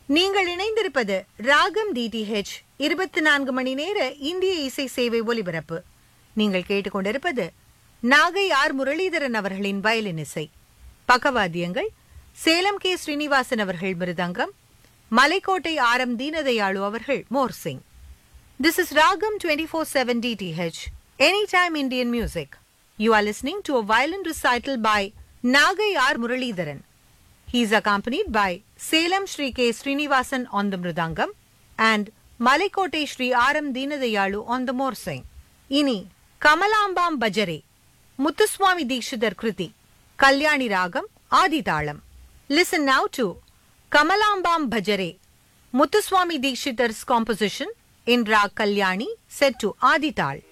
நீங்கள் இணைந்திருப்பது ராகம் டிடிஹெச் இருபத்தி நான்கு மணி நேர இந்திய இசை சேவை ஒலிபரப்பு நீங்கள் கேட்டுக்கொண்டிருப்பது நாகை ஆர் முரளிதரன் அவர்களின் வயலின் இசை பக்கவாத்தியங்கள் சேலம் கே ஸ்ரீனிவாசன் அவர்கள் மிருதங்கம் மலைக்கோட்டை ஆர் எம் தீனதயாளு அவர்கள் morsing this is Raagam twenty four seven DTH any time Indian music you are listening to a violin recital by Nagai R Muralidharan He is accompanied by Salem Sri K. Srinivasan on the Mridangam and Malikote Sri R. M. Deenadayalu on the Morsing. இனி கமலாம்பாம் Bhajare Muthuswami Dikshitar kriti Kalyani raagam Aditalam listen now to Kamalambam Bhajare Muthuswami Dikshitar's composition in raag Kalyani set to ஆதிதாள்